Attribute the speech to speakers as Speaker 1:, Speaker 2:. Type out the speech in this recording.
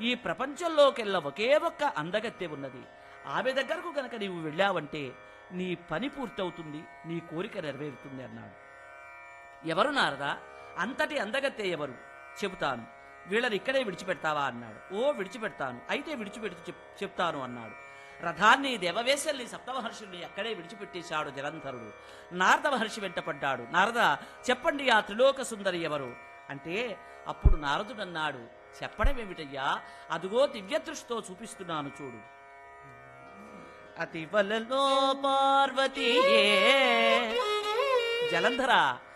Speaker 1: ఈ ప్రపంచంలోకెల్లా ఒకే ఒక్క అందగత్తె ఉన్నది ఆమె దగ్గరకు గనక నీవు వెళ్ళావంటే నీ పని పూర్తవుతుంది నీ కోరిక నెరవేరుతుంది అన్నాడు ఎవరు నారదా అంతటి అందగత్తె ఎవరు చెబుతాను వీళ్ళని ఇక్కడే విడిచిపెడతావా అన్నాడు ఓ విడిచిపెడతాను అయితే విడిచిపెడుతూ చెప్- చెప్తాను అన్నాడు రథాన్ని దేవవేశల్ని సప్తమహర్షుల్ని అక్కడే విడిచిపెట్టేశాడు జలంధరుడు నారద మహర్షి వెంటపడ్డాడు నారద చెప్పండి ఆ త్రిలోక సుందరి ఎవరు అంటే అప్పుడు నారదుడన్నాడు చెప్పడమేమిటయ్యా అదుగో దివ్యదృష్టితో చూపిస్తున్నాను చూడు అతివలలో పార్వతీయే జలంధర